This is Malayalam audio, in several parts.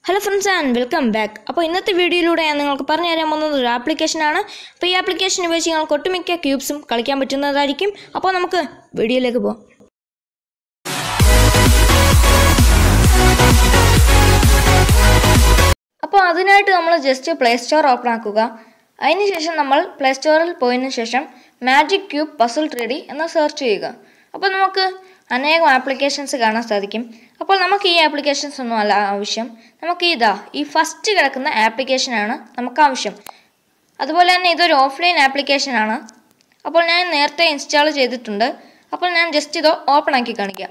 Hello friends and welcome back അപ്പോൾ ഇന്നത്തെ വീഡിയോയിലൂടെ ഞാൻ നിങ്ങൾക്ക് പറഞ്ഞു തരാൻ പോകുന്നത് ഒരു ആപ്ലിക്കേഷനാണ് അപ്പോൾ ഈ ആപ്ലിക്കേഷൻ ഉപയോഗിച്ച് നിങ്ങൾക്ക് ഒട്ടുമിക്ക ക്യൂബ്സും കളിക്കാൻ പറ്റുന്നതായിരിക്കും അപ്പോൾ നമുക്ക് വീഡിയോയിലേക്ക് പോകാം അപ്പോൾ അതിനായിട്ട് നമ്മൾ ജസ്റ്റ് പ്ലേ സ്റ്റോർ ഓപ്പൺ ആക്കുക അതിനുശേഷം നമ്മൾ പ്ലേ സ്റ്റോറിൽ പോയതിനു ശേഷം magic cube puzzle three D എന്ന് സെർച്ച് ചെയ്യുക അപ്പോൾ നമുക്ക് അനേകം ആപ്ലിക്കേഷൻസ് കാണാൻ സാധിക്കും അപ്പോൾ നമുക്ക് ഈ ആപ്ലിക്കേഷൻസ് ഒന്നും അല്ല ആവശ്യം നമുക്ക് ഇതാ ഈ ഫസ്റ്റ് കിടക്കുന്ന ആപ്ലിക്കേഷനാണ് നമുക്ക് ആവശ്യം അതുപോലെ തന്നെ ഇതൊരു ഓഫ്ലൈൻ ആപ്ലിക്കേഷനാണ് അപ്പോൾ ഞാൻ നേരത്തെ ഇൻസ്റ്റാൾ ചെയ്തിട്ടുണ്ട് അപ്പോൾ ഞാൻ ജസ്റ്റ് ഇത് ഓപ്പൺ ആക്കി കാണിക്കാം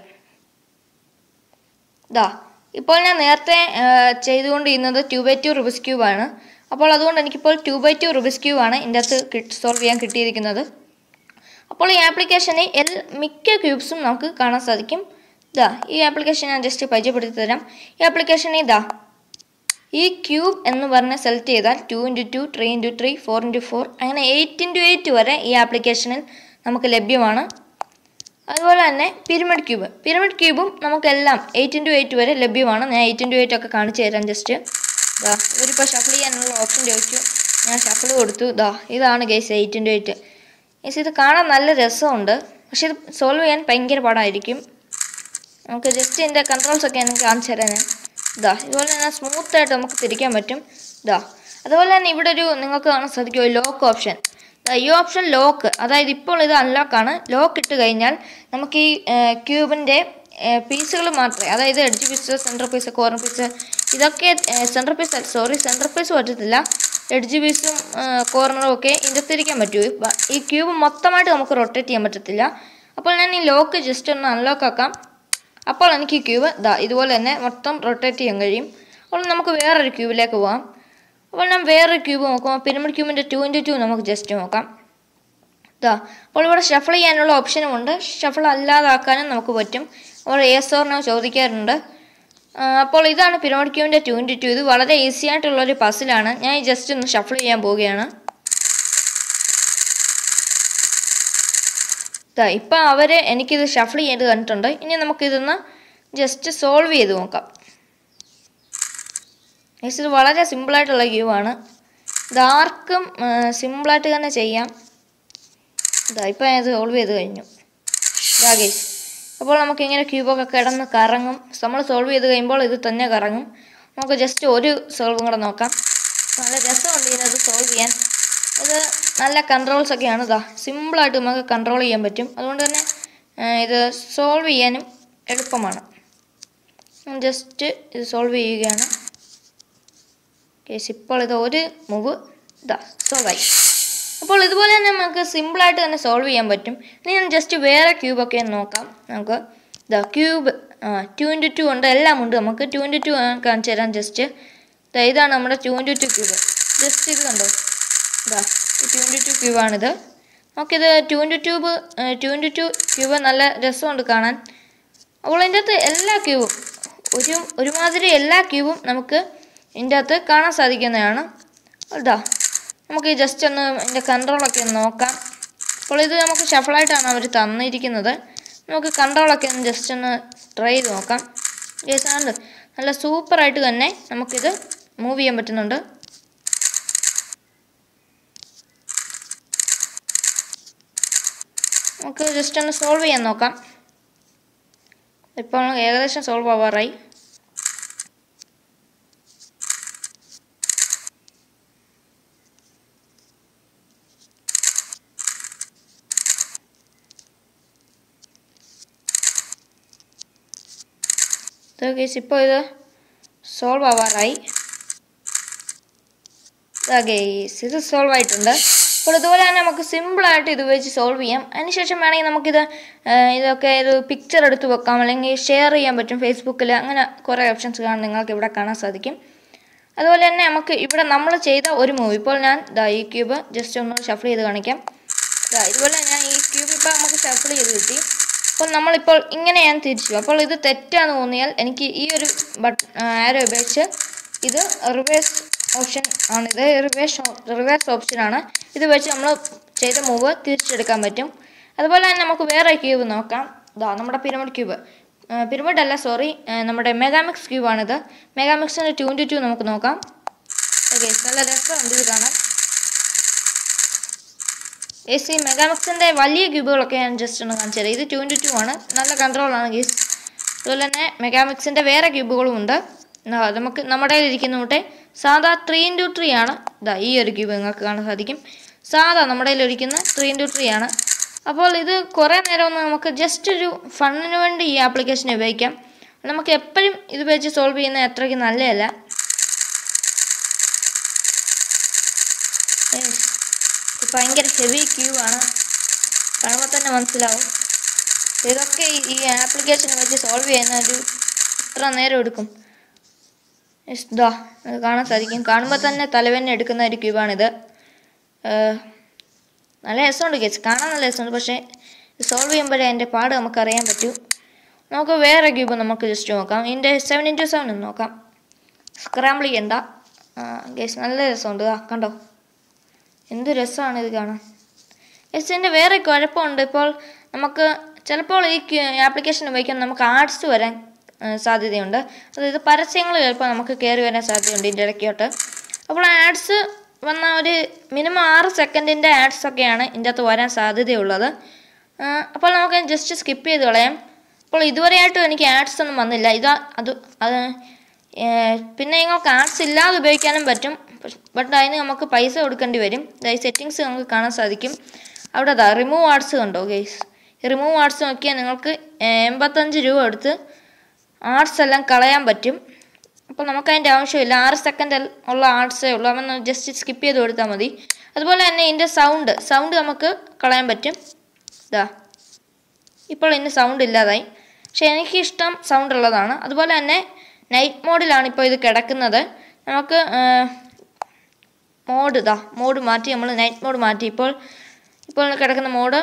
ഇതാ ഇപ്പോൾ ഞാൻ നേരത്തെ ആ, ചെയ്തുകൊണ്ടിരുന്നത് ടു ബൈ ടു റുബിസ് ക്യൂബാണ് അപ്പോൾ അതുകൊണ്ട് എനിക്കിപ്പോൾ ടു ബൈ ടു റുബിസ് ക്യൂബാണ് ഇതിൻ്റെ അകത്ത് സോൾവ് ചെയ്യാൻ കിട്ടിയിരിക്കുന്നത് അപ്പോൾ ഈ ആപ്ലിക്കേഷനിൽ എൽ മിക്ക ക്യൂബ്സും നമുക്ക് കാണാൻ സാധിക്കും ഇതാ ഈ ആപ്ലിക്കേഷൻ ഞാൻ ജസ്റ്റ് പരിചയപ്പെടുത്തി തരാം ഈ ആപ്ലിക്കേഷനിൽ ഇതാ ഈ ക്യൂബ് എന്ന് പറഞ്ഞ് സെലക്ട് ചെയ്താൽ two into two three into three four into four അങ്ങനെ എയ്റ്റ് ഇൻറ്റു എയ്റ്റ് വരെ ഈ ആപ്ലിക്കേഷനിൽ നമുക്ക് ലഭ്യമാണ് അതുപോലെ തന്നെ പിരമിഡ് ക്യൂബ് പിരമിഡ് ക്യൂബും നമുക്കെല്ലാം എയ്റ്റ് ഇൻറ്റു എയ്റ്റ് വരെ ലഭ്യമാണ് ഞാൻ എയ്റ്റ് ഇൻറ്റു എയ്റ്റ് ഒക്കെ കാണിച്ചു തരാം ജസ്റ്റ് ഇതാ ഇവരിപ്പോൾ ഷഫിൾ ചെയ്യാനുള്ള ഓപ്ഷൻ ചോദിച്ചു ഞാൻ ഷഫിൾ കൊടുത്തു ഇതാ ഇതാണ് guys eight into eight guys ഇത് കാണാൻ നല്ല രസമുണ്ട് പക്ഷെ ഇത് സോൾവ് ചെയ്യാൻ ഭയങ്കര പാടായിരിക്കും നമുക്ക് ജസ്റ്റ് ഇതിൻ്റെ കൺട്രോൾസ് ഒക്കെ എനിക്ക് കാണിച്ചു തരാം ഞാൻ ഇതാ ഇതുപോലെ തന്നെ സ്മൂത്തായിട്ട് നമുക്ക് തിരിക്കാൻ പറ്റും ഇതാ അതുപോലെ തന്നെ ഇവിടെ ഒരു നിങ്ങൾക്ക് കാണാൻ സാധിക്കും ഒരു ലോക്ക് ഓപ്ഷൻ ദാ ഈ ഓപ്ഷൻ ലോക്ക് അതായത് ഇപ്പോൾ ഇത് അൺലോക്കാണ് ലോക്ക് ഇട്ട് കഴിഞ്ഞാൽ നമുക്ക് ഈ ക്യൂബിൻ്റെ പീസുകൾ മാത്രമേ അതായത് edge piece centre piece corner piece ഇതൊക്കെ centre piece sorry centre piece പറ്റത്തില്ല എഡ്ജ് പീസും കോർണറും ഒക്കെ ഇതിൻ്റെ തിരിക്കാൻ പറ്റൂ ബ- ഈ ക്യൂബ് മൊത്തമായിട്ട് നമുക്ക് റൊട്ടേറ്റ് ചെയ്യാൻ പറ്റത്തില്ല അപ്പോൾ ഞാൻ ഈ ലോക്ക് ജസ്റ്റ് ഒന്ന് അൺലോക്ക് ആക്കാം അപ്പോൾ എനിക്ക് ഈ ക്യൂബ് ഇതാ ഇതുപോലെ തന്നെ മൊത്തം റൊട്ടേറ്റ് ചെയ്യാൻ കഴിയും അപ്പോൾ നമുക്ക് വേറൊരു ക്യൂബിലേക്ക് പോകാം അപ്പോൾ ഞാൻ വേറൊരു ക്യൂബ് നോക്കുമ്പോൾ പിരമിഡ് ക്യൂബിൻ്റെ ടു ഇൻറ്റു ടു നമുക്ക് ജസ്റ്റ് നോക്കാം ഇതാ അപ്പോൾ ഇവിടെ ഷഫിൾ ചെയ്യാനുള്ള ഓപ്ഷനും ഉണ്ട് ഷഫിൾ അല്ലാതാക്കാനും നമുക്ക് പറ്റും അപ്പോൾ ഏസോറിനോ ചോദിക്കാറുണ്ട് ആ, അപ്പോൾ ഇതാണ് പിരമിഡ് ക്യൂബിൻ്റെ ടു ഇൻറ്റു ടു ഇത് വളരെ ഈസി ആയിട്ടുള്ളൊരു പസിലാണ് ഞാൻ ജസ്റ്റ് ഒന്ന് ഷഫിൾ ചെയ്യാൻ പോവുകയാണ് ഇതാ ഇപ്പം അവർ എനിക്കിത് ഷഫിൾ ചെയ്ത് കണ്ടിട്ടുണ്ട് ഇനി നമുക്കിതൊന്ന് ജസ്റ്റ് സോൾവ് ചെയ്ത് നോക്കാം Guys, ഇത് വളരെ സിമ്പിളായിട്ടുള്ള ക്യൂ ആണ് ഇതാർക്കും സിമ്പിളായിട്ട് തന്നെ ചെയ്യാം ഇതാ ഇപ്പം ഇത് സോൾവ് ചെയ്ത് കഴിഞ്ഞു ഇതാ ഗൈസ് അപ്പോൾ നമുക്ക് ഇങ്ങനെ ക്യൂബൊക്കെ കിടന്ന് കറങ്ങും നമ്മൾ സോൾവ് ചെയ്ത് കഴിയുമ്പോൾ ഇത് തന്നെ കറങ്ങും നമുക്ക് ജസ്റ്റ് ഒരു സോൾവും കൂടെ നോക്കാം നല്ല രസമുണ്ട് ഇതിനത് സോൾവ് ചെയ്യാൻ ഇത് നല്ല കൺട്രോൾസ് ഒക്കെയാണ് ഇതാ സിമ്പിളായിട്ട് നമുക്ക് കൺട്രോൾ ചെയ്യാൻ പറ്റും അതുകൊണ്ട് തന്നെ ആ, ഇത് സോൾവ് ചെയ്യാനും എളുപ്പമാണ് ജസ്റ്റ് ഇത് സോൾവ് ചെയ്യുകയാണ് കേസ് ഇപ്പോൾ ഇത് ഒരു മൂവ് ഇതാ സോൾവ് ആയി അപ്പോൾ ഇതുപോലെ തന്നെ നമുക്ക് സിമ്പിളായിട്ട് തന്നെ സോൾവ് ചെയ്യാൻ പറ്റും ഇനി ഞാൻ ജസ്റ്റ് വേറെ ക്യൂബൊക്കെ ഒന്ന് നോക്കാം നമുക്ക് ഇതാ ക്യൂബ് ആ ടു ഇൻറ്റു ടു ഉണ്ട് എല്ലാം ഉണ്ട് നമുക്ക് ടു ഇൻറ്റു ടു കാണിച്ചു തരാം ജസ്റ്റ് ഇതാ ഇതാണ് നമ്മുടെ two into two cube just ഇത് കണ്ടോ ഇതാ ഈ ടു ഇൻറ്റു ടു ക്യൂബാണിത് നമുക്കിത് two into tube two into two cube നല്ല രസമുണ്ട് കാണാൻ അപ്പോൾ ഇതിൻ്റെ അകത്ത് എല്ലാ ക്യൂബും ഒരു ഒരുമാതിരി എല്ലാ ക്യൂബും നമുക്ക് ഇതിൻ്റെ അകത്ത് കാണാൻ സാധിക്കുന്നതാണ് ഇതാ നമുക്ക് ജസ്റ്റ് ഒന്ന് ഇതിൻ്റെ കൺട്രോളൊക്കെ ഒന്ന് നോക്കാം അപ്പോൾ ഇത് നമുക്ക് ഷഫിളായിട്ടാണ് അവർ തന്നിരിക്കുന്നത് നമുക്ക് കൺട്രോളൊക്കെ ഒന്ന് ജസ്റ്റ് ഒന്ന് ട്രൈ ചെയ്ത് നോക്കാം ജസ്റ്റ് നല്ല സൂപ്പറായിട്ട് തന്നെ നമുക്കിത് മൂവ് ചെയ്യാൻ പറ്റുന്നുണ്ട് നമുക്ക് ജസ്റ്റ് ഒന്ന് സോൾവ് ചെയ്യാൻ നോക്കാം ഇപ്പോൾ ഏകദേശം സോൾവ് ആവാറായി ഇത് കേസ് ഇപ്പോൾ ഇത് സോൾവ് ആവാറായി ഇതാ ഗേസ് ഇത് സോൾവ് ആയിട്ടുണ്ട് അപ്പോൾ ഇതുപോലെ തന്നെ നമുക്ക് സിമ്പിളായിട്ട് ഇത് വെച്ച് സോൾവ് ചെയ്യാം അതിനുശേഷം വേണമെങ്കിൽ നമുക്കിത് ആ, ഇതൊക്കെ ഒരു പിക്ചർ എടുത്ത് വെക്കാം അല്ലെങ്കിൽ ഷെയർ ചെയ്യാൻ പറ്റും ഫേസ്ബുക്കിൽ അങ്ങനെ കുറേ ഓപ്ഷൻസ് കാണാൻ നിങ്ങൾക്ക് ഇവിടെ കാണാൻ സാധിക്കും അതുപോലെ തന്നെ നമുക്ക് ഇവിടെ നമ്മൾ ചെയ്ത ഒരു മൂവി ഇപ്പോൾ ഞാൻ ഇതാ ഈ ക്യൂബ് ജസ്റ്റ് ഒന്ന് ഷഫിൾ ചെയ്ത് കാണിക്കാം ഇതാ ഇതുപോലെ ഞാൻ ഈ ക്യൂബ് ഇപ്പോൾ നമുക്ക് ഷഫിൾ ചെയ്ത് കിട്ടി അപ്പോൾ നമ്മളിപ്പോൾ ഇങ്ങനെ ഞാൻ തിരിച്ചു അപ്പോൾ ഇത് തെറ്റാന്ന് തോന്നിയാൽ എനിക്ക് ഈ ഒരു ബട്ട് ആരോ ഉപയോഗിച്ച് ഇത് റിവേഴ്സ് ഓപ്ഷൻ ആണിത് റിവേഴ്സ് റിവേഴ്സ് ഓപ്ഷനാണ് ഇത് വെച്ച് നമ്മൾ ചെയ്ത മൂവ് തിരിച്ചെടുക്കാൻ പറ്റും അതുപോലെ തന്നെ നമുക്ക് വേറെ ക്യൂബ് നോക്കാം ഇതാ നമ്മുടെ പിരമിഡ് ക്യൂബ് പിരമിഡ് അല്ല സോറി നമ്മുടെ മെഗാമിക്സ് ക്യൂബാണിത് മെഗാമിക്സിൻ്റെ ടു ഇൻറ്റു ടു നമുക്ക് നോക്കാം ഓക്കെ നല്ല രസമുണ്ട് ഇത് കാണാൻ ഗേസ് ഈ മെഗാമിക്സിൻ്റെ വലിയ ക്യൂബുകളൊക്കെ ഞാൻ ജസ്റ്റ് ഒന്ന് കാണിച്ചു തരാം ഇത് ടു ഇൻറ്റു ടു ആണ് നല്ല കൺട്രോളാണ് ഗേസ് അതുപോലെ തന്നെ മെഗാമിക്സിൻ്റെ വേറെ ക്യൂബുകളും ഉണ്ട് ആ, നമുക്ക് നമ്മുടെ കയ്യിലിരിക്കുന്ന കൂട്ടെ സാധാ ത്രീ ഇൻറ്റു ത്രീ ആണ് ഇതാ ഈ ഒരു ക്യൂബ് നിങ്ങൾക്ക് കാണാൻ സാധിക്കും സാധാ നമ്മുടെ കയ്യിലിരിക്കുന്ന ത്രീ ഇൻറ്റു ത്രീ ആണ് അപ്പോൾ ഇത് കുറേ നേരം ഒന്ന് നമുക്ക് ജസ്റ്റ് ഒരു ഫണ്ണിന് വേണ്ടി ഈ ആപ്ലിക്കേഷൻ ഉപയോഗിക്കാം നമുക്ക് എപ്പോഴും ഇത് വെച്ച് സോൾവ് ചെയ്യുന്നത് അത്രയ്ക്ക് നല്ലതല്ല Yes. ഇത് ഭയങ്കര ഹെവി ക്യൂ ആണ് കാണുമ്പോൾ തന്നെ മനസ്സിലാവും ഇതൊക്കെ ഈ- ഈ ആപ്ലിക്കേഷൻ വെച്ച് സോൾവ് ചെയ്യുന്ന ഒരു ഇത്ര നേരം എടുക്കും Yes, ദാ അത് കാണാൻ സാധിക്കും കാണുമ്പോൾ തന്നെ തലവേദന എടുക്കുന്ന ഒരു ക്യൂബാണിത് ഏഹ്, നല്ല രസമുണ്ട് കേസ് കാണാൻ നല്ല രസമുണ്ട് പക്ഷേ സോൾവ് ചെയ്യുമ്പോഴേ അതിൻ്റെ പാട് നമുക്ക് അറിയാൻ പറ്റൂ നമുക്ക് വേറെ ക്യൂബ് നമുക്ക് ജസ്റ്റ് നോക്കാം ഇതിൻ്റെ സെവൻ ഇൻറ്റു സെവൻ നോക്കാം സ്ക്രാമ്പിൾ ചെയ്യണ്ട ഗേസ് നല്ല രസമുണ്ട് ആ കണ്ടോ എന്ത് രസമാണ് ഇത് കാണാൻ എസ് ഇതിൻ്റെ വേറെ കുഴപ്പമുണ്ട് ഇപ്പോൾ നമുക്ക് ചിലപ്പോൾ ഈ ആപ്ലിക്കേഷൻ ഉപയോഗിക്കാൻ നമുക്ക് ആർട്സ് വരാൻ ആ, സാധ്യതയുണ്ട് അതായത് പരസ്യങ്ങൾ ചിലപ്പോൾ നമുക്ക് കയറി വരാൻ സാധ്യതയുണ്ട് ഇതിൻ്റെ ഇടയ്ക്കോട്ട് അപ്പോൾ ആഡ്സ് വന്ന ഒരു മിനിമം ആറ് സെക്കൻഡിൻ്റെ ആഡ്സ് ഒക്കെയാണ് ഇതിൻ്റെ അകത്ത് വരാൻ സാധ്യതയുള്ളത് ആ, അപ്പോൾ നമുക്ക് ജസ്റ്റ് സ്കിപ്പ് ചെയ്ത് കളയാം അപ്പോൾ ഇതുവരെയായിട്ടും എനിക്ക് ആഡ്സ് ഒന്നും വന്നില്ല ഇതാ അത് അത് ഏ, പിന്നെ നിങ്ങൾക്ക് ആഡ്സ് ഇല്ലാതെ ഉപയോഗിക്കാനും പറ്റും ബട്ട് അതിന് നമുക്ക് പൈസ കൊടുക്കേണ്ടി വരും അതായത് സെറ്റിങ്സ് നമുക്ക് കാണാൻ സാധിക്കും അവിടെ അതാ റിമൂവ് ആഡ്സ് കണ്ടോ ഗെയ്സ് റിമൂവ് ആഡ്സ് നോക്കിയാൽ നിങ്ങൾക്ക് എൺപത്തഞ്ച് രൂപ എടുത്ത് ആർട്സ് എല്ലാം കളയാൻ പറ്റും അപ്പോൾ നമുക്ക് അതിൻ്റെ ആവശ്യമില്ല ആറ് സെക്കൻഡ് ഉള്ള ആർട്സേ ഉള്ളൂ അവൻ ജസ്റ്റ് സ്കിപ്പ് ചെയ്ത് കൊടുത്താൽ മതി അതുപോലെ തന്നെ ഇതിൻ്റെ സൗണ്ട് സൗണ്ട് നമുക്ക് കളയാൻ പറ്റും ഇതാ ഇപ്പോൾ ഇതിന് സൗണ്ട് ഇല്ലാതായി പക്ഷേ എനിക്കിഷ്ടം സൗണ്ട് ഉള്ളതാണ് അതുപോലെ തന്നെ നൈറ്റ് മോഡിലാണ് ഇപ്പോൾ ഇത് കിടക്കുന്നത് നമുക്ക് മോഡ് ഇതാ മോഡ് മാറ്റി നമ്മൾ നൈറ്റ് മോഡ് മാറ്റി ഇപ്പോൾ ഇപ്പോൾ കിടക്കുന്ന മോഡ്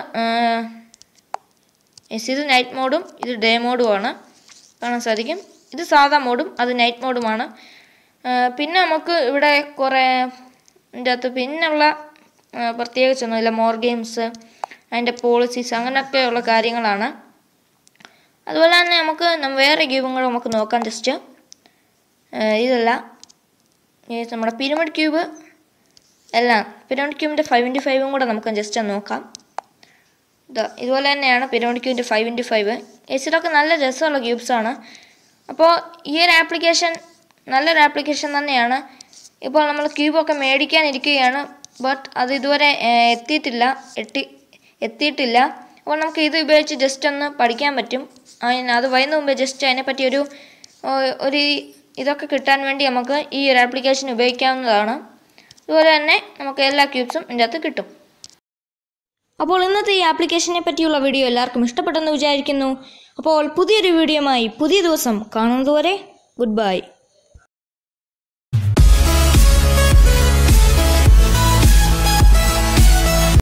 യെസ് ഇത് നൈറ്റ് മോഡും ഇത് ഡേ മോഡുമാണ് കാണാൻ സാധിക്കും ഇത് സാധാ മോഡും അത് നൈറ്റ് മോഡുമാണ് ആ, പിന്നെ നമുക്ക് ഇവിടെ കുറേ ഇതിൻ്റെ അകത്ത് പിന്നെയുള്ള ആ, പ്രത്യേകിച്ചൊന്നുമില്ല മോർ ഗെയിംസ് അതിൻ്റെ പോളിസീസ് അങ്ങനെയൊക്കെയുള്ള കാര്യങ്ങളാണ് അതുപോലെ തന്നെ നമുക്ക് നം- വേറെ ഗെയിമും കൂടെ നമുക്ക് നോക്കാം ജസ്റ്റ് ഇതല്ല ഈ നമ്മുടെ പിരമിഡ് ക്യൂബ് എല്ലാം പിരമിഡ് ക്യൂബിൻ്റെ ഫൈവ് ഇൻറ്റു ഫൈവും കൂടെ നമുക്ക് ജസ്റ്റ് ഒന്ന് നോക്കാം ഇത് ഇതുപോലെ തന്നെയാണ് പിരമിഡ് ക്യൂബിൻ്റെ ഫൈവ് ഇൻറ്റു ഫൈവ് എസിലൊക്കെ നല്ല രസമുള്ള ക്യൂബ്സാണ് അപ്പോൾ ഈ ഒരു ആപ്ലിക്കേഷൻ നല്ലൊരു ആപ്ലിക്കേഷൻ തന്നെയാണ് ഇപ്പോൾ നമ്മൾ ക്യൂബൊക്കെ മേടിക്കാനിരിക്കുകയാണ് ബട്ട് അത് ഇതുവരെ ഏഹ്, എത്തിയിട്ടില്ല എത്തി എത്തിയിട്ടില്ല അപ്പോൾ നമുക്ക് ഇത് ഉപയോഗിച്ച് ജസ്റ്റ് ഒന്ന് പഠിക്കാൻ പറ്റും അതിന് അത് വരുന്ന മുമ്പേ ജസ്റ്റ് അതിനെപ്പറ്റി ഒരു ഓ- ഒരു ഇതൊക്കെ കിട്ടാൻ വേണ്ടി നമുക്ക് ഈ ഒരു ആപ്ലിക്കേഷൻ ഉപയോഗിക്കാവുന്നതാണ് അതുപോലെ തന്നെ നമുക്ക് എല്ലാ ക്യൂബ്സും ഇതിൻ്റെ അകത്ത് കിട്ടും അപ്പോൾ ഇന്നത്തെ ഈ ആപ്ലിക്കേഷനെ പറ്റിയുള്ള വീഡിയോ എല്ലാവർക്കും ഇഷ്ടപ്പെട്ടെന്ന് വിചാരിക്കുന്നു അപ്പോൾ പുതിയൊരു വീഡിയോയുമായി പുതിയ ദിവസം കാണുന്നതുവരെ ഗുഡ് ബൈ